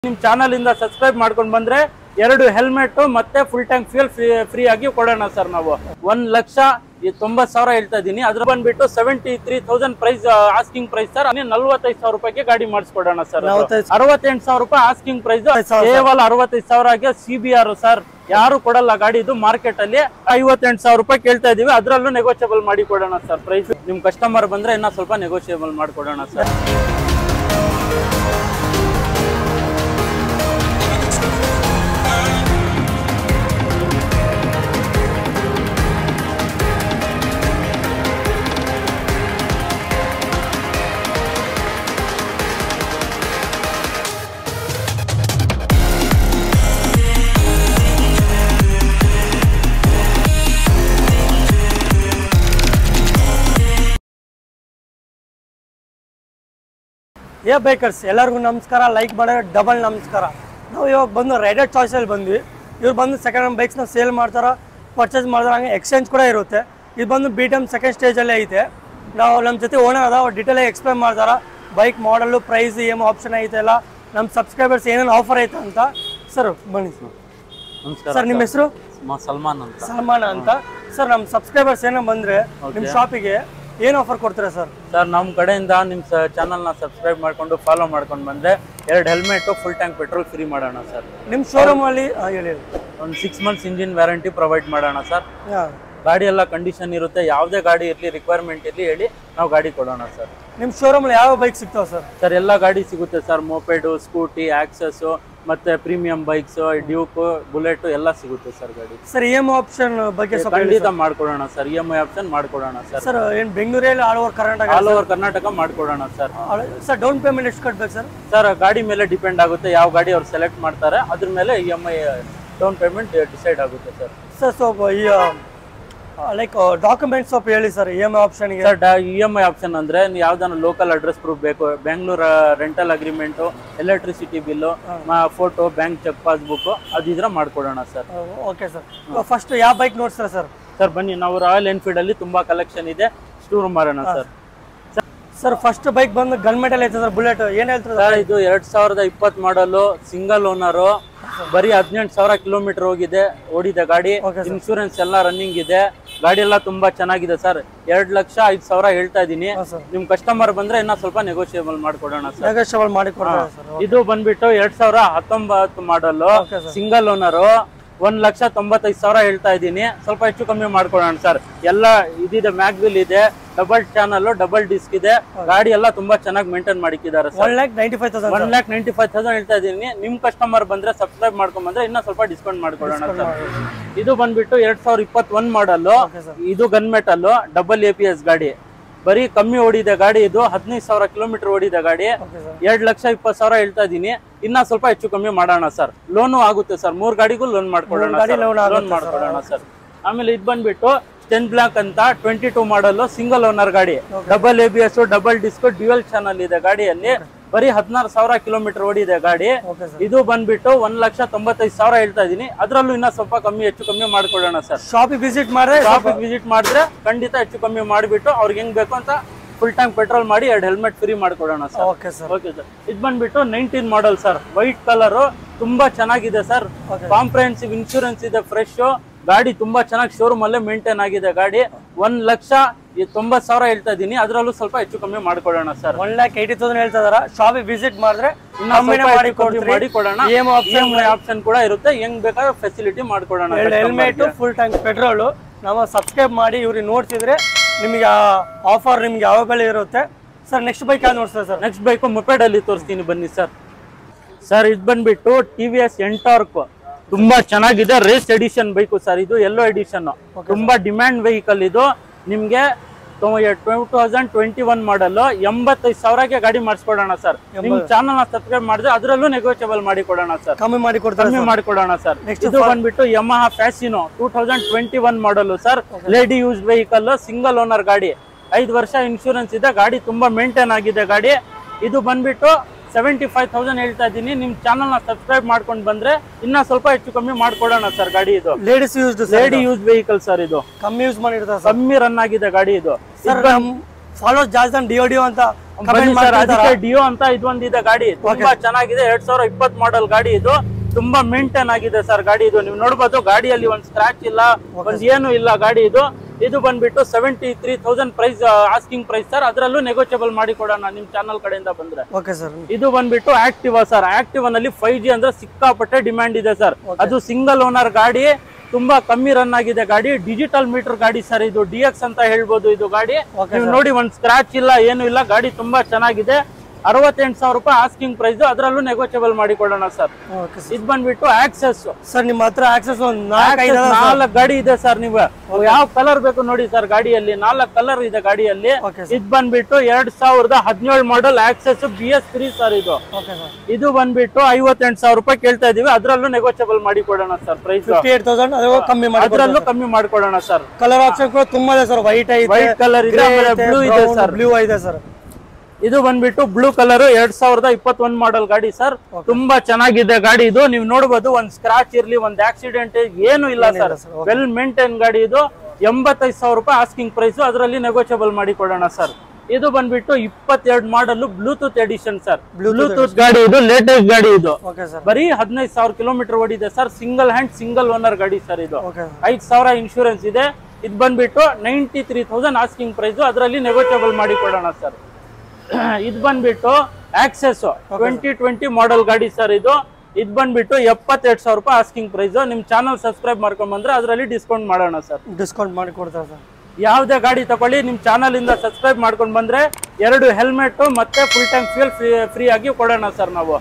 ನಿಮ್ ಚಾನಲ್ ಇಂದ ಸಬ್ಸ್ಕ್ರೈಬ್ ಮಾಡ್ಕೊಂಡು ಬಂದ್ರೆ ಎರಡು ಹೆಲ್ಮೆಟ್ ಮತ್ತೆ ಫುಲ್ ಟ್ಯಾಂಕ್ ಫ್ಯೂಲ್ ಫ್ರೀ ಆಗಿ ಕೊಡೋಣ ಸರ್ ನಾವು ಒಂದ್ ಲಕ್ಷ ಈ ತೊಂಬತ್ ಸಾವಿರ ಹೇಳ್ತಾ ಇದೀನಿ ಅದ್ರ ಬಂದ್ಬಿಟ್ಟು seventy three thousand price asking price sir ನಲ್ವತ್ತೈದು ಸಾವಿರ ರೂಪಾಯಿಗೆ ಗಾಡಿ ಮಾಡಿಸ್ಕೊಡೋಣ ಸರ್ ನಲವತ್ತೈದು ಅರವತ್ತೆಂಟು ಸಾವಿರ ರೂಪಾಯಿ ಆಸ್ಕಿಂಗ್ ಪ್ರೈಸ್ ಸಾವಿರ. ಕೇವಲ ಅರವತ್ತೈದು ಸಾವಿರ ಸಿ ಬಿ ಆರ್ ಸರ್ ಯಾರು ಕೊಡಲ್ಲ ಗಾಡಿದು ಮಾರ್ಕೆಟ್ ಅಲ್ಲಿ ಐವತ್ತೆಂಟು ಸಾವಿರ ರೂಪಾಯಿ ಕೇಳ್ತಾ ಇದೀವಿ ಅದ್ರಲ್ಲೂ ನೆಗೋಷಿಯಬಲ್ ಮಾಡಿ ಕೊಡೋಣ ಸರ್ ಪ್ರೈಸ್ ನಿಮ್ ಕಸ್ಟಮರ್ ಬಂದ್ರೆ ಇನ್ನ ಸ್ವಲ್ಪ ನೆಗೋಷಿಯಬಲ್ ಮಾಡ್ಕೊಡೋಣ ಸರ್ ಏ ಬೈಕರ್ಸ್ ಎಲ್ಲರಿಗೂ ನಮಸ್ಕಾರ ಲೈಕ್ ಮಾಡೋರು ಡಬಲ್ ನಮಸ್ಕಾರ ನಾವು ಇವಾಗ ಬಂದು ರೈಡರ್ ಚಾಯ್ಸಲ್ಲಿ ಬಂದ್ವಿ ಇವ್ರು ಬಂದು ಸೆಕೆಂಡ್ ಹ್ಯಾಂಡ್ ಬೈಕ್ಸ್ನ ಸೇಲ್ ಮಾಡ್ತಾರ ಪರ್ಚೇಸ್ ಮಾಡ್ತಾರೆ ಹಂಗೆ ಎಕ್ಸ್ಚೇಂಜ್ ಕೂಡ ಇರುತ್ತೆ ಇದು ಬಂದು ಬಿ ಟಿ ಎಮ್ ಸೆಕೆಂಡ್ ಸ್ಟೇಜಲ್ಲೇ ಐತೆ ನಾವು ನಮ್ಮ ಜೊತೆ ಓನರ್ ಅದ ಅವ್ರು ಡೀಟೇಲಾಗಿ ಎಕ್ಸ್ಪ್ಲೇನ್ ಮಾಡ್ತಾರೆ ಬೈಕ್ ಮಾಡಲು ಪ್ರೈಸ್ ಏನು ಆಪ್ಷನ್ ಐತೆ ಎಲ್ಲ ನಮ್ಮ ಸಬ್ಸ್ಕ್ರೈಬರ್ಸ್ ಏನೇನು ಆಫರ್ ಐತೆ ಅಂತ ಸರ್ ಬನ್ನಿ ಸರ್ ನಮಸ್ಕಾರ ಸರ್ ನಿಮ್ಮ ಹೆಸರು ಮ- ಸಲ್ಮಾನ್ ಅಂತ ಸಲ್ಮಾನ್ ಅಂತ ಸರ್ ನಮ್ಮ ಸಬ್ಸ್ಕ್ರೈಬರ್ಸ್ ಏನೋ ಬಂದರೆ ನಿಮ್ಮ ಶಾಪಿಗೆ ಏನು ಆಫರ್ ಕೊಡ್ತೀರಾ ಸರ್ ಸರ್ ನಮ್ಮ ಕಡೆಯಿಂದ ನಿಮ್ಮ ಚಾನಲ್ ನ ಸಬ್ಸ್ಕ್ರೈಬ್ ಮಾಡ್ಕೊಂಡು ಫಾಲೋ ಮಾಡ್ಕೊಂಡು ಬಂದ್ರೆ ಎರಡು helmet full tank petrol free ಮಾಡೋಣ ಸರ್ ನಿಮ್ಮ ಶೋರೂಮಲ್ಲಿ ಹೇಳಿ ಹೇಳಿ ಒಂದು six months engine warranty provide ಮಾಡೋಣ ಸರ್ ಹಾಂ ಗಾಡಿ ಎಲ್ಲ ಕಂಡೀಷನ್ ಇರುತ್ತೆ ಯಾವುದೇ ಗಾಡಿ ಇರಲಿ ರಿಕ್ವೈರ್ಮೆಂಟ್ ಇರಲಿ ಹೇಳಿ ನಾವು ಗಾಡಿ ಕೊಡೋಣ ಸರ್ ನಿಮ್ಮ ಶೋರೂಮಲ್ಲಿ ಯಾವ ಬೈಕ್ ಸಿಗ್ತಾವೆ ಸರ್ ಸರ್ ಎಲ್ಲ ಗಾಡಿ ಸಿಗುತ್ತೆ ಸರ್ ಮೋಪೆಡು ಸ್ಕೂಟಿ ಆಕ್ಸಸ್ ಮತ್ತೆ ಪ್ರೀಮಿಯಂ ಬೈಕ್ಸ್ ಡ್ಯೂಕ್ ಬುಲೆಟ್ ಎಲ್ಲ ಸಿಗುತ್ತೆ ಸರ್ ಗಾಡಿ ಸರ್ ಇ ಎಮ್ ಆಪ್ಷನ್ ಬಗ್ಗೆ ಸ್ವಲ್ಪ ಹೇಳಿ ಖಂಡಿತ ಮಾಡ್ಕೊಡೋಣ sir E M I option ಮಾಡ್ಕೊಡೋಣ ಸರ್ ಸರ್ ಏನು ಬೆಂಗಳೂರಲ್ಲಿ all over Karnataka all over Karnataka ಮಾಡ್ಕೊಡೋಣ ಸರ್ ಸರ್ ಡೌನ್ ಪೇಮೆಂಟ್ ಎಷ್ಟು ಕಟ್ಬೇಕು ಸರ್ ಸರ್ ಗಾಡಿ ಮೇಲೆ ಡಿಪೆಂಡ್ ಆಗುತ್ತೆ ಯಾವ ಗಾಡಿ ಅವ್ರು ಸೆಲೆಕ್ಟ್ ಮಾಡ್ತಾರೆ ಅದ್ರ ಮೇಲೆ E M I down payment decide ಆಗುತ್ತೆ ಸರ್ ಸರ್ ಸ್ವಲ್ಪ ಈ ಲೈಕ್ ಡಾಕ್ಯುಮೆಂಟ್ಸ್ ಸ್ವಲ್ಪ ಹೇಳಿ ಸರ್ ಇ ಎಮ್ ಐ ಆಪ್ಷನ್ಗೆ sir E M I option ಅಂದ್ರೆ ನೀವು ಯಾವ್ದಾನ ಲೋಕಲ್ ಅಡ್ರೆಸ್ ಪ್ರೂಫ್ ಬೇಕು Bengaluru rental agreement electricity bill photo bank cheque passbook ಅದಿದ್ರೆ ಮಾಡ್ಕೊಡೋಣ ಸರ್ ಓಕೆ ಸರ್ ಫಸ್ಟ್ ಯಾವ ಬೈಕ್ ನೋಡ್ತೀರಾ ಸರ್ ಸರ್ ಬನ್ನಿ ನಾವು ರಾಯಲ್ ಎನ್ಫೀಲ್ಡ್ ಅಲ್ಲಿ ತುಂಬಾ ಕಲೆಕ್ಷನ್ ಇದೆ ಸ್ಟೂರ್ ಮಾರೋಣ ಸರ್ ಸರ್ ಫಸ್ಟ್ ಬೈಕ್ ಬಂದು ಗನ್ ಮೆಟಲ್ ಐತೆ ಸರ್ ಬುಲೆಟ್ ಏನು ಹೇಳ್ತಾರೆ ಸರ್ ಇದು ಎರಡ್ ಸಾವಿರದ ಇಪ್ಪತ್ ಮಾಡಲು ಸಿಂಗಲ್ ಓನರು ಬರೀ ಹದಿನೆಂಟು ಸಾವಿರ ಕಿಲೋಮೀಟರ್ ಹೋಗಿದೆ ಓಡಿದೆ ಗಾಡಿ Okay, sir. ಇನ್ಶೂರೆನ್ಸ್ ಎಲ್ಲ ರನ್ನಿಂಗ್ ಇದೆ ಗಾಡಿ ಎಲ್ಲ ತುಂಬಾ ಚೆನ್ನಾಗಿದೆ ಸರ್ ಎರಡ್ ಲಕ್ಷ ಐದ್ ಸಾವಿರ ಹೇಳ್ತಾ ಇದೀನಿ ಹಾಂ ಸರ್ ನಿಮ್ ಕಸ್ಟಮರ್ ಬಂದ್ರೆ ಇನ್ನ ಸ್ವಲ್ಪ ನೆಗೋಷಿಯಬಲ್ ಮಾಡ್ಕೊಡೋಣ ಸರ್ ನೆಗೋಷಿಯಬಲ್ ಮಾಡಿ ಕೊಡ್ತಾರೆ ಸರ್ ಇದು ಬಂದ್ಬಿಟ್ಟು ಎರಡ್ ಸಾವಿರ ಹತ್ತೊಂಬತ್ತು ಮಾಡಲು Okay, sir. ಸಿಂಗಲ್ ಓನರು ಒಂದ್ ಲಕ್ಷ ತೊಂಬತ್ತೈದು ಸಾವಿರ ಹೇಳ್ತಾ ಇದ್ದೀನಿ ಸ್ವಲ್ಪ ಹೆಚ್ಚು ಕಮ್ಮಿ ಮಾಡ್ಕೊಡೋಣ ಸರ್ ಎಲ್ಲ ಇದಿದೆ ಮ್ಯಾಗ್ವಿಲ್ ಇದೆ ಡಬಲ್ ಚಾನಲ್ ಡಬಲ್ ಡಿಸ್ಕ್ ಇದೆ ಗಾಡಿ ಎಲ್ಲ ತುಂಬಾ ಚೆನ್ನಾಗಿ ಮೇಂಟೈನ್ ಮಾಡಿಕ್ಕಿದ್ದಾರೆ sir one lakh ninety five thousand one lakh ninety five thousand ಹೇಳ್ತಾ ಇದ್ದೀನಿ ನಿಮ್ ಕಸ್ಟಮರ್ ಬಂದ್ರೆ ಸಬ್ಸ್ಕ್ರೈಬ್ ಮಾಡ್ಕೊಂಡ್ ಬಂದ್ರೆ ಇನ್ನ ಸ್ವಲ್ಪ ಡಿಸ್ಕೌಂಟ್ ಮಾಡ್ಕೊಡೋಣ ಸರ್ ಇದು ಬಂದ್ಬಿಟ್ಟು ಎರಡ್ ಸಾವಿರದ ಇಪ್ಪತ್ತ್ ಒಂದ್ ಮಾಡಲು ಓಕೆ ಸರ್ ಇದು gun metal double A B S ಗಾಡಿ ಬರೀ ಕಮ್ಮಿ ಓಡಿದೆ ಗಾಡಿ ಇದು ಹದಿನೈದು ಸಾವಿರ ಕಿಲೋಮೀಟರ್ ಓಡಿದೆ ಗಾಡಿ ಓಕೆ ಸರ್ ಎರಡ್ ಲಕ್ಷ ಇಪ್ಪತ್ತು ಸಾವಿರ ಹೇಳ್ತಾ ಇದೀನಿ ಇನ್ನ ಸ್ವಲ್ಪ ಹೆಚ್ಚು ಕಮ್ಮಿ ಮಾಡೋಣ ಸರ್ ಲೋನು ಆಗುತ್ತೆ ಸರ್ ಮೂರ್ ಗಾಡಿಗೂ ಲೋನ್ ಮಾಡ್ಕೊಡೋಣ ಗಾಡಿ loan ಲೋನ್ ಆಗುತ್ತೆ ಮಾಡ್ಕೊಡೋಣ ಸರ್ ಆಮೇಲೆ ಇದು ಬಂದ್ಬಿಟ್ಟು ಟೆನ್ ಬ್ಲಾಕ್ ಅಂತ twenty two model single owner ಗಾಡಿ double A B S double disc dual channel ಇದೆ ಗಾಡಿಯಲ್ಲಿ ಬರೀ ಹದಿನಾರು ಸಾವಿರ ಕಿಲೋಮೀಟರ್ ಓಡಿದೆ ಗಾಡಿ ಓಕೆ ಸರ್ ಇದು ಬಂದ್ಬಿಟ್ಟು ಒಂದ್ ಲಕ್ಷ ತೊಂಬತ್ತೈದು ಸಾವಿರ ಹೇಳ್ತಾ ಇದೀನಿ ಅದ್ರಲ್ಲೂ ಇನ್ನ ಸ್ವಲ್ಪ ಕಮ್ಮಿ ಹೆಚ್ಚು ಕಮ್ಮಿ ಮಾಡ್ಕೊಡೋಣ ಸರ್ ಶಾಪಿಗೆ ವಿಸಿಟ್ ಮಾಡಿದ್ರೆ ಶಾಪಿಗೆ ವಿಸಿಟ್ ಮಾಡಿದ್ರೆ ಖಂಡಿತ ಹೆಚ್ಚು ಕಮ್ಮಿ ಮಾಡಿಬಿಟ್ಟು ಅವ್ರಿಗೆ ಹೆಂಗ್ ಬೇಕು ಅಂತ ಫುಲ್ ಟ್ಯಾಂಕ್ ಪೆಟ್ರೋಲ್ ಮಾಡಿ ಎರಡು ಹೆಲ್ಮೆಟ್ ಫ್ರೀ ಮಾಡ್ಕೊಡೋಣ sir okay sir okay sir ಇದು ಬಂದ್ಬಿಟ್ಟು nineteen model sir white colour ತುಂಬಾ ಚೆನ್ನಾಗಿದೆ ಸರ್ Okay. ಕಾಂಪ್ರಹೆನ್ಸಿವ್ ಇನ್ಶೂರೆನ್ಸ್ ಇದೆ ಫ್ರೆಶ್ ಗಾಡಿ ತುಂಬಾ ಚೆನ್ನಾಗಿ ಶೋರೂಮ್ ಅಲ್ಲೇ ಮೇಂಟೈನ್ ಆಗಿದೆ ಗಾಡಿ ಒಂದ್ ಲಕ್ಷ ಈ ತೊಂಬತ್ ಸಾವಿರ ಹೇಳ್ತಾ ಇದೀನಿ ಅದ್ರಲ್ಲೂ ಸ್ವಲ್ಪ ಹೆಚ್ಚು ಕಮ್ಮಿ ಮಾಡ್ಕೊಡೋಣ sir one lakh eighty thousand ಹೇಳ್ತಾ ಇದಾರ ಶಾಪಿಗೆ ವಿಸಿಟ್ ಮಾಡಿದ್ರೆ ಇನ್ನ ಕಮ್ಮಿನೇ ಸ್ವಲ್ಪ ಮಾಡಿ ಹೆಚ್ಚು ಕಮ್ಮಿ ಕೊಡ್ತೀರಿ ಮಾಡಿ ಕೊಡೋಣ EM option ಆಪ್ಷನ್ ಕೂಡ ಇರುತ್ತೆ ಹೆಂಗ್ ಬೇಕಾದ್ರೆ ಫೆಸಿಲಿಟಿ ಮಾಡ್ಕೊಡೋಣ ಹೆಲ್ಮೆಟ್ ಫುಲ್ ಟ್ಯಾಂಕ್ ಪೆಟ್ರೋಲು ನಾವು ಸಬ್ಸ್ಕ್ರೈಬ್ ಮಾಡಿ ಇವ್ರಿಗೆ ನೋಡ್ತಿದ್ರೆ ನಿಮಗೆ ಆಫರ್ ನಿಮ್ಗೆ ಯಾವಾಗಲೂ ಇರುತ್ತೆ ಸರ್ ನೆಕ್ಸ್ಟ್ ಬೈಕ್ ಯಾವ್ದು ನೋಡ್ತಾರೆ ಸರ್ ನೆಕ್ಸ್ಟ್ ಬೈಕ್ ಮೊಪೆಡ್ ಅಲ್ಲಿ ತೋರಿಸ್ತೀನಿ ಬನ್ನಿ ಸರ್ ಸರ್ ಇದು ಬಂದ್ಬಿಟ್ಟು ಟಿ ವಿ ಎಸ್ ಎಂಟಾರ್ಕ್ ತುಂಬಾ ಚೆನ್ನಾಗಿದೆ ರೇಸ್ ಎಡಿಷನ್ ಬೈಕು ಸರ್ ಇದು ಎಲ್ಲೋ ಎಡಿಷನ್ ತುಂಬಾ ಡಿಮ್ಯಾಂಡ್ ವೆಹಿಕಲ್ ಇದು ನಿಮ್ಗೆ two thousand twenty one model ಎಂಬತ್ತೈದು ಸಾವಿರಕ್ಕೆ ಗಾಡಿ ಮಾಡಿಸ್ಕೊಡೋಣ ಸರ್ ನಿಮ್ ಚಾನಲ್ ನ ಸಬ್ಸ್ಕ್ರೈಬ್ ಮಾಡಿದ್ರೆ ಅದರಲ್ಲೂ ನೆಗೋಷಿಯಬಲ್ ಮಾಡಿ ಕೊಡೋಣ ಸರ್ ಕಮ್ಮಿ ಮಾಡಿ ಕೊಡ್ತಾರೆ ಕಮ್ಮಿ ಮಾಡಿಕೊಡೋಣ ಸರ್ Next ಇದು ಬಂದ್ಬಿಟ್ಟು Yamaha Fascino two thousand twenty one model sir lady use vehicle single owner ಗಾಡಿ ಐದು ವರ್ಷ ಇನ್ಶೂರೆನ್ಸ್ ಇದೆ ಗಾಡಿ ತುಂಬಾ ಮೇಂಟೈನ್ ಆಗಿದೆ ಗಾಡಿ ಇದು ಬಂದ್ಬಿಟ್ಟು ಸೆವೆಂಟಿ ಫೈವ್ ತೌಸಂಡ್ ಹೇಳ್ತಾ ಇದ್ದೀನಿ ನಿಮ್ ಚಾನಲ್ ನ ಸಬ್ಸ್ಕ್ರೈಬ್ ಮಾಡ್ಕೊಂಡು ಬಂದ್ರೆ ಇನ್ನ ಸ್ವಲ್ಪ ಹೆಚ್ಚು ಕಮ್ಮಿ ಮಾಡ್ಕೊಡೋಣ ಸರ್ ಗಾಡಿ ಇದು ladies used sir lady use vehicle sir ಇದು ಕಮ್ಮಿ ಯೂಸ್ ಮಾಡಿರ್ತಾರೆ ಸರ್ ಕಮ್ಮಿ ರನ್ ಆಗಿದೆ ಗಾಡಿ ಇದು ಸರ್ ನಮ್ ಫಾಲೋಸ್ ಜಾಸ್ತಿ ಡಿಯೋ ಡಿಯೋ ಅಂತ ಬನ್ನಿ ಕಮೆಂಟ್ ಸರ್ ಮಾಡ್ತಿರ್ತಾರ ಅದಕ್ಕೆ ಡಿಯೋ ಅಂತ ಇದೊಂದಿದೆ ಗಾಡಿ ತುಂಬಾ ಚೆನ್ನಾಗಿದೆ ಎರಡ್ ಸಾವಿರ ಇಪ್ಪತ್ ಮಾಡಲ್ ಗಾಡಿ ಇದು ತುಂಬಾ ಮೇಂಟೈನ್ ಆಗಿದೆ ಸರ್ ಗಾಡಿ ಇದು ನೀವು ನೋಡ್ಬೋದು ಗಾಡಿಯಲ್ಲಿ ಒಂದ್ ಸ್ಕ್ರಾಚ್ ಇಲ್ಲ ಒಂದ್ ಏನು ಇಲ್ಲ ಗಾಡಿ ಇದು ಇದು ಬಂದ್ಬಿಟ್ಟು seventy three thousand price asking price sir ಅದರಲ್ಲೂ ನೆಗೋಷಿಯಬಲ್ ಮಾಡಿ ಕೊಡೋಣ ನಿಮ್ ಚಾನಲ್ ಕಡೆಯಿಂದ ಬಂದ್ರೆ ಓಕೆ ಸರ್ ಇದು ಬಂದ್ಬಿಟ್ಟು ಆಕ್ಟಿವಾ ಸರ್ ಆಕ್ಟಿವಾ ನಲ್ಲಿ ಫೈವ್ ಜಿ ಅಂದ್ರೆ ಸಿಕ್ಕಾಪಟ್ಟೆ ಡಿಮ್ಯಾಂಡ್ ಇದೆ ಸರ್ ಅದು ಸಿಂಗಲ್ ಓನರ್ ಗಾಡಿ ತುಂಬಾ ಕಮ್ಮಿ ರನ್ ಆಗಿದೆ ಗಾಡಿ ಡಿಜಿಟಲ್ ಮೀಟರ್ ಗಾಡಿ ಸರ್ ಇದು ಡಿ ಎಕ್ಸ್ ಅಂತ ಹೇಳ್ಬೋದು ಇದು ಗಾಡಿ Okay, ನೀವು ನೋಡಿ ಒಂದ್ ಸ್ಕ್ರಾಚ್ ಇಲ್ಲ ಏನು ಇಲ್ಲ ಗಾಡಿ ತುಂಬಾ ಚೆನ್ನಾಗಿದೆ ಅರವತ್ತೆಂಟು ಸಾವಿರ ರೂಪಾಯಿ ಆಸ್ಕಿಂಗ್ ಪ್ರೈಸ್ ಅದರಲ್ಲೂ ನೆಗೋಷಿಯಬಲ್ ಮಾಡಿ ಕೊಡೋಣ ಸರ್ ಓಕೆ ಸರ್ ಇದು ಬಂದ್ಬಿಟ್ಟು ಆಕ್ಸೆಸ್ ಸರ್ ನಿಮ್ಮ ಹತ್ರ ಆಕ್ಸೆಸ್ ಒಂದು ನಾಲ್ಕೈದು ನಾಲ್ಕು ಗಾಡಿ ಇದೆ ಸರ್ ನೀವು ಯಾವ ಕಲರ್ ಬೇಕು ನೋಡಿ ಸರ್ ಗಾಡಿಯಲ್ಲಿ ನಾಲ್ಕು ಕಲರ್ ಇದೆ ಗಾಡಿಯಲ್ಲಿ ಓಕೆ ಇದು ಬಂದ್ಬಿಟ್ಟು ಎರಡ್ ಸಾವಿರದ ಹದಿನೇಳು model Access B S three sir ಇದು ಓಕೆ ಸರ್ ಇದು ಬಂದ್ಬಿಟ್ಟು ಐವತ್ತೆಂಟು ಸಾವಿರ ರೂಪಾಯಿ ಕೇಳ್ತಾ ಇದೀವಿ ಅದ್ರಲ್ಲೂ ನೆಗೋಷಿಯಬಲ್ ಮಾಡಿ ಕೊಡೋಣ sir price fifty eight thousand ಅದು ಕಮ್ಮಿ ಮಾಡಿ ಅದ್ರಲ್ಲೂ ಕಮ್ಮಿ ಮಾಡ್ಕೊಡೋಣ ಸರ್ ಕಲರ್ ಆಪ್ಷನ್ ಕೂಡ ತುಂಬಾ ಇದೆ ಸರ್ ವೈಟ್ ಐತೆ ವೈಟ್ ಕಲರ್ ಇದೆ ಆಮೇಲೆ ಬ್ಲೂ ಇದೆ ಸರ್ ಬ್ಲೂ ಇದೆ ಸರ್ ಇದು ಬಂದ್ಬಿಟ್ಟು ಬ್ಲೂ ಕಲರ್ ಎರಡ್ ಸಾವಿರದ ಇಪ್ಪತ್ತೊಂದ್ ಮಾಡಲ್ ಗಾಡಿ ಸರ್ ತುಂಬಾ ಚೆನ್ನಾಗಿದೆ ಗಾಡಿ ಇದು ನೀವು ನೋಡಬಹುದು ಒಂದ್ ಸ್ಕ್ರಾಚ್ ಇರ್ಲಿ ಒಂದ್ ಆಕ್ಸಿಡೆಂಟ್ ಏನು ಇಲ್ಲ ಸರ್ sir. ವೆಲ್ ಮೇಂಟೈನ್ ಗಾಡಿ ಇದು ಎಂಬತ್ತೈದು ಸಾವಿರ ರೂಪಾಯಿ ಆಸ್ಕಿಂಗ್ ಪ್ರೈಸ್ ಅದರಲ್ಲಿ ನೆಗೋಷಿಯಬಲ್ ಮಾಡಿ ಕೊಡೋಣ ಸರ್ ಇದು ಬಂದ್ಬಿಟ್ಟು ಇಪ್ಪತ್ತೆರಡು model Bluetooth edition sir Bluetooth ಗಾಡಿ ಇದು ಲೇಟೆಸ್ಟ್ ಗಾಡಿ ಇದು ಓಕೆ ಸರ್ ಬರೀ ಹದಿನೈದು ಸಾವಿರ ಕಿಲೋಮೀಟರ್ ಓಡಿದೆ sir single hand single owner ಗಾಡಿ ಸರ್ ಇದು ಓಕೆ ಐದು ಸಾವಿರ ಇನ್ಶೂರೆನ್ಸ್ ಇದೆ ಇದು ಬಂದ್ಬಿಟ್ಟು ninety three thousand asking price ಅದರಲ್ಲಿ ನೆಗೋಷಿಯಬಲ್ ಮಾಡಿ ಕೊಡೋಣ ಸರ್ ಇದು ಬಂದ್ಬಿಟ್ಟು ಆಕ್ಸೆಸ್ ಟ್ವೆಂಟಿ ಟ್ವೆಂಟಿ ಮಾಡೆಲ್ ಗಾಡಿ ಸರ್ ಇದು ಇದು ಬಂದ್ಬಿಟ್ಟು ಎಪ್ಪತ್ತೆರಡು ಸಾವಿರ ರೂಪಾಯಿ ಆಸ್ಕಿಂಗ್ ಪ್ರೈಸ್ ನಿಮ್ ಚಾನಲ್ ಸಬ್ಸ್ಕ್ರೈಬ್ ಮಾಡ್ಕೊಂಡ್ ಬಂದ್ರೆ ಅದರಲ್ಲಿ ಡಿಸ್ಕೌಂಟ್ ಮಾಡೋಣ ಸರ್ ಡಿಸ್ಕೌಂಟ್ ಮಾಡಿ ಕೊಡ್ತಾರೆ ಸರ್ ಯಾವುದೇ ಗಾಡಿ ತಗೊಳ್ಳಿ ನಿಮ್ ಚಾನಲ್ ಇಂದ ಸಬ್ಸ್ಕ್ರೈಬ್ ಮಾಡ್ಕೊಂಡ್ ಬಂದ್ರೆ ಎರಡು ಹೆಲ್ಮೆಟ್ ಮತ್ತೆ full tank fuel free free ಆಗಿ ಕೊಡೋಣ ಸರ್ ನಾವು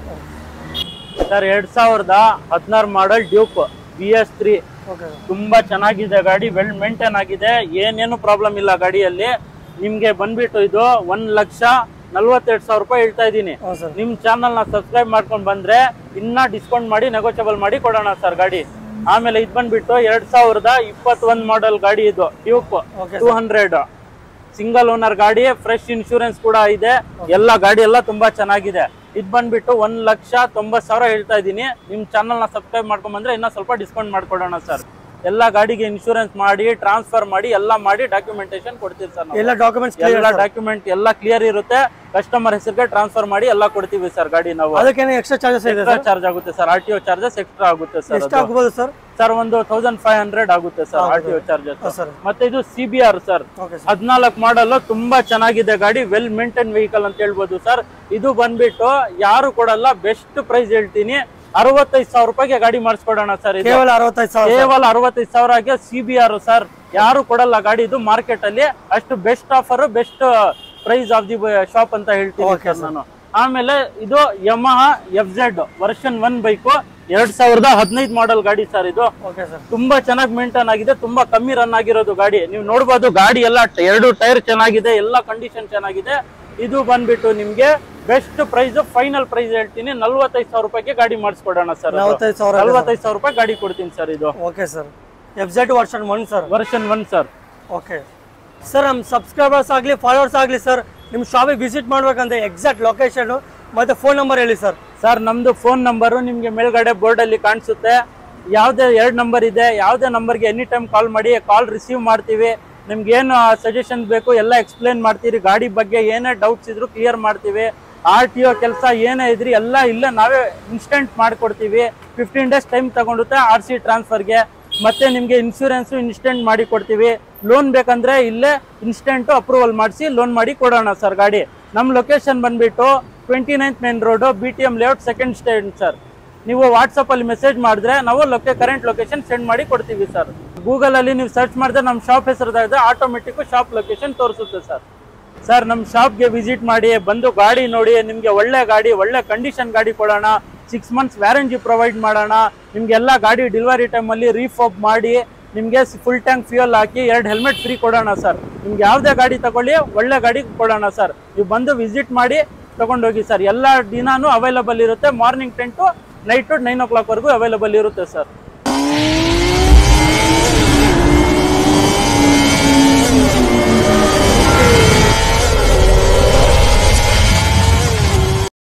ಸರ್ ಎರಡ್ ಸಾವಿರದ ಹದಿನಾರು model Duke B S three okay ತುಂಬಾ ಚೆನ್ನಾಗಿದೆ ಗಾಡಿ ವೆಲ್ ಮೇಂಟೈನ್ ಆಗಿದೆ ಏನೇನು ಪ್ರಾಬ್ಲಮ್ ಇಲ್ಲ ಗಾಡಿಯಲ್ಲಿ ನಿಮ್ಗೆ ಬಂದ್ಬಿಟ್ಟು ಇದು ಒಂದ್ ಲಕ್ಷ ನಲ್ವತ್ತೆರಡು ಸಾವಿರ ರೂಪಾಯಿ ಹೇಳ್ತಾ ಇದ್ದೀನಿ ಹ್ಞೂ ಸರ್ ನಿಮ್ ಚಾನಲ್ ನ ಸಬ್ಸ್ಕ್ರೈಬ್ ಮಾಡ್ಕೊಂಡ್ ಬಂದ್ರೆ ಇನ್ನ ಡಿಸ್ಕೌಂಟ್ ಮಾಡಿ ನೆಗೋಷಿಯಬಲ್ ಮಾಡಿ ಕೊಡೋಣ ಸರ್ ಗಾಡಿ ಆಮೇಲೆ ಇದು ಬಂದ್ಬಿಟ್ಟು ಎರಡ್ ಸಾವಿರದ ಇಪ್ಪತ್ತೊಂದ್ ಮಾಡೆಲ್ ಗಾಡಿ ಇದು Duke okay two hundred single owner ಗಾಡಿ ಫ್ರೆಶ್ ಇನ್ಶೂರೆನ್ಸ್ ಕೂಡ ಇದೆ ಎಲ್ಲ ಗಾಡಿ ಎಲ್ಲ ತುಂಬಾ ಚೆನ್ನಾಗಿದೆ ಇದು ಬಂದ್ಬಿಟ್ಟು ಒಂದ್ ಲಕ್ಷ ತೊಂಬತ್ ಸಾವಿರ ಹೇಳ್ತಾ ಇದ್ದೀನಿ ನಿಮ್ ಚಾನಲ್ ನ ಸಬ್ಸ್ಕ್ರೈಬ್ ಮಾಡ್ಕೊಂಡ್ ಬಂದ್ರೆ ಇನ್ನ ಸ್ವಲ್ಪ ಡಿಸ್ಕೌಂಟ್ ಮಾಡ್ಕೊಡೋಣ ಸರ್ ಎಲ್ಲ ಗಾಡಿಗೆ ಇನ್ಶೂರೆನ್ಸ್ ಮಾಡಿ ಟ್ರಾನ್ಸ್ಫರ್ ಮಾಡಿ ಎಲ್ಲ ಮಾಡಿ ಡಾಕ್ಯುಮೆಂಟೇಶನ್ ಕೊಡ್ತೀವಿ ಸರ್ ನಾವು ಎಲ್ಲ ಡಾಕ್ಯುಮೆಂಟ್ಸ್ ಎಲ್ಲ ಡಾಕ್ಯುಮೆಂಟ್ ಎಲ್ಲ ಕ್ಲಿಯರ್ ಇರುತ್ತೆ ಕಸ್ಟಮರ್ ಹೆಸರಿಗೆ ಟ್ರಾನ್ಸ್ಫರ್ ಮಾಡಿ ಎಲ್ಲ ಕೊಡ್ತೀವಿ ಸರ್ ಗಾಡಿ ನಾವು ಅದಕ್ಕೇನೆ ಎಕ್ಸ್ಟ್ರಾ ಚಾರ್ಜಸ್ ಇದೆ ಎಕ್ಸ್ಟ್ರಾ ಚಾರ್ಜ್ ಆಗುತ್ತೆ sir R T O charges extra ಆಗುತ್ತೆ ಸರ್ ಎಷ್ಟು ಆಗ್ಬೋದು ಸರ್ ಸರ್ ಒಂದು ತೌಸಂಡ್ ಫೈವ್ ಹಂಡ್ರೆಡ್ ಆಗುತ್ತೆ sir R T O charges ಹಾಂ ಸರ್ ಮತ್ತೆ ಇದು C B R sir okay sir ಹದಿನಾಲ್ಕು ಮಾಡಲ್ ತುಂಬಾ ಚೆನ್ನಾಗಿದೆ ಗಾಡಿ ವೆಲ್ ಮೇಂಟೈನ್ ವೆಹಿಕಲ್ ಅಂತ ಹೇಳ್ಬೋದು ಸರ್ ಇದು ಬಂದ್ಬಿಟ್ಟು ಯಾರು ಕೊಡಲ್ಲ ಬೆಸ್ಟ್ ಪ್ರೈಸ್ ಹೇಳ್ತೀನಿ ಅರವತ್ತೈದು ಸಾವಿರ ರೂಪಾಯಿಗೆ ಗಾಡಿ ಮಾಡಿಸ್ಕೊಡೋಣ ಸರ್ ಇದು ಕೇವಲ ಅರವತ್ತೈದು ಸಾವಿರ ಕೇವಲ ಅರವತ್ತೈದು ಸಾವಿರಗೆ ಸಿ ಬಿ ಆರ್ ಸರ್ ಯಾರು ಕೊಡಲ್ಲ ಗಾಡಿ ಇದು ಮಾರ್ಕೆಟ್ ಅಲ್ಲಿ ಅಷ್ಟು best offer best price of the shop ಅಂತ ಹೇಳ್ತೀನಿ Okay, ಸರ್ ನಾನು ಆಮೇಲೆ ಇದು Yamaha F Z version one bike ಎರಡ್ ಸಾವಿರದ ಹದಿನೈದು ಮಾಡೆಲ್ ಗಾಡಿ ಸರ್ ಇದು ಓಕೆ ಸರ್ ತುಂಬಾ ಚೆನ್ನಾಗಿ ಮೇಂಟೈನ್ ಆಗಿದೆ ತುಂಬಾ ಕಮ್ಮಿ ರನ್ ಆಗಿರೋದು ಗಾಡಿ ನೀವು ನೋಡಬಹುದು ಗಾಡಿ ಎಲ್ಲ ಟ- ಎರಡು ಟೈರ್ ಚೆನ್ನಾಗಿದೆ ಎಲ್ಲ ಕಂಡೀಷನ್ ಚೆನ್ನಾಗಿದೆ ಇದು ಬಂದ್ಬಿಟ್ಟು ನಿಮ್ಗೆ ಬೆಸ್ಟ್ ಪ್ರೈಸ್ ಫೈನಲ್ ಪ್ರೈಸ್ ಹೇಳ್ತೀನಿ ನಲ್ವತ್ತೈದು ಸಾವಿರ ರೂಪಾಯಿಗೆ ಗಾಡಿ ಮಾಡಿಸ್ಕೊಡೋಣ ಸರ್ ನಲವತ್ತೈದು ಸಾವಿರ ನಲ್ವತ್ತೈದು ಸಾವಿರ ರೂಪಾಯಿ ಗಾಡಿ ಕೊಡ್ತೀನಿ ಸರ್ ಇದು okay sir F Z version one sir version one sir okay sir ನಮ್ಮ ಸಬ್ಸ್ಕ್ರೈಬರ್ಸ್ ಆಗಲಿ ಫಾಲೋವರ್ಸ್ ಆಗಲಿ ಸರ್ ನಿಮ್ಮ ಶಾಪಿಗೆ ವಿಸಿಟ್ ಮಾಡ್ಬೇಕಂದ್ರೆ ಎಕ್ಸಾಕ್ಟ್ ಲೊಕೇಶನ್ ಮತ್ತು ಫೋನ್ ನಂಬರ್ ಹೇಳಿ ಸರ್ ಸರ್ ನಮ್ದು ಫೋನ್ ನಂಬರು ನಿಮ್ಗೆ ಮೇಲ್ಗಡೆ ಬೋರ್ಡ್ ಅಲ್ಲಿ ಕಾಣಿಸುತ್ತೆ ಯಾವ್ದೇ ಎರಡು ನಂಬರ್ ಇದೆ ಯಾವ್ದೇ ನಂಬರ್ಗೆ ಎನಿ ಟೈಮ್ ಕಾಲ್ ಮಾಡಿ ಕಾಲ್ ರಿಸೀವ್ ಮಾಡ್ತೀವಿ ನಿಮ್ಗೆ ಏನು ಸಜೆಷನ್ ಬೇಕು ಎಲ್ಲ ಎಕ್ಸ್ಪ್ಲೇನ್ ಮಾಡ್ತೀವಿ ಗಾಡಿ ಬಗ್ಗೆ ಏನೇ ಡೌಟ್ಸ್ ಇದ್ರು ಕ್ಲಿಯರ್ ಮಾಡ್ತೀವಿ ಆರ್ ಟಿ ಒ ಕೆಲಸ ಏನೇ ಇದ್ರಿ ಎಲ್ಲ ಇಲ್ಲೇ ನಾವೇ ಇನ್ಸ್ಟೆಂಟ್ ಮಾಡ್ಕೊಡ್ತೀವಿ ಫಿಫ್ಟೀನ್ ಡೇಸ್ ಟೈಮ್ ತಗೊಂಡುತ್ತೆ ಆರ್ ಸಿ ಟ್ರಾನ್ಸ್ಫರ್ಗೆ ಮತ್ತೆ ನಿಮಗೆ ಇನ್ಶೂರೆನ್ಸ್ ಇನ್ಸ್ಟೆಂಟ್ ಮಾಡಿ ಕೊಡ್ತೀವಿ ಲೋನ್ ಬೇಕಂದ್ರೆ ಇಲ್ಲೇ ಇನ್ಸ್ಟೆಂಟ್ ಅಪ್ರೂವಲ್ ಮಾಡಿಸಿ ಲೋನ್ ಮಾಡಿ ಕೊಡೋಣ ಸರ್ ಗಾಡಿ ನಮ್ಮ ಲೊಕೇಶನ್ ಬಂದ್ಬಿಟ್ಟು twenty ninth main road B T M layout second stage sir ನೀವು ವಾಟ್ಸಪ್ ಅಲ್ಲಿ ಮೆಸೇಜ್ ಮಾಡಿದ್ರೆ ನಾವು ಲೊಕೆ ಕರೆಂಟ್ ಲೊಕೇಶನ್ ಸೆಂಡ್ ಮಾಡಿ ಕೊಡ್ತೀವಿ ಸರ್ ಗೂಗಲ್ ಅಲ್ಲಿ ನೀವು ಸರ್ಚ್ ಮಾಡಿದ್ರೆ ನಮ್ಮ ಶಾಪ್ ಹೆಸರು ಆಟೋಮೆಟಿಕ್ ಶಾಪ್ ಲೊಕೇಶನ್ ತೋರಿಸುತ್ತೆ ಸರ್ ಸರ್ ನಮ್ಮ ಶಾಪ್ಗೆ ವಿಸಿಟ್ ಮಾಡಿ ಬಂದು ಗಾಡಿ ನೋಡಿ ನಿಮಗೆ ಒಳ್ಳೆ ಗಾಡಿ ಒಳ್ಳೆ ಕಂಡೀಷನ್ ಗಾಡಿ ಕೊಡೋಣ ಸಿಕ್ಸ್ ಮಂತ್ಸ್ ವ್ಯಾರಂಟಿ ಪ್ರೊವೈಡ್ ಮಾಡೋಣ ನಿಮ್ಗೆಲ್ಲ ಗಾಡಿ ಡೆಲಿವರಿ ಟೈಮಲ್ಲಿ ರೀಫಾಪ್ ಮಾಡಿ ನಿಮಗೆ ಫುಲ್ ಟ್ಯಾಂಕ್ ಫ್ಯೂಯಲ್ ಹಾಕಿ ಎರಡು ಹೆಲ್ಮೆಟ್ ಫ್ರೀ ಕೊಡೋಣ ಸರ್ ನಿಮ್ಗೆ ಯಾವುದೇ ಗಾಡಿ ತಗೊಳ್ಳಿ ಒಳ್ಳೆ ಗಾಡಿ ಕೊಡೋಣ ಸರ್ ನೀವು ಬಂದು ವಿಸಿಟ್ ಮಾಡಿ ತಗೊಂಡೋಗಿ ಸರ್ ಎಲ್ಲ ದಿನಾನು ಅವೈಲಬಲ್ ಇರುತ್ತೆ morning ten to night to nine o ಕ್ಲಾಕ್ವರೆಗೂ ಅವೈಲಬಲ್ ಇರುತ್ತೆ ಸರ್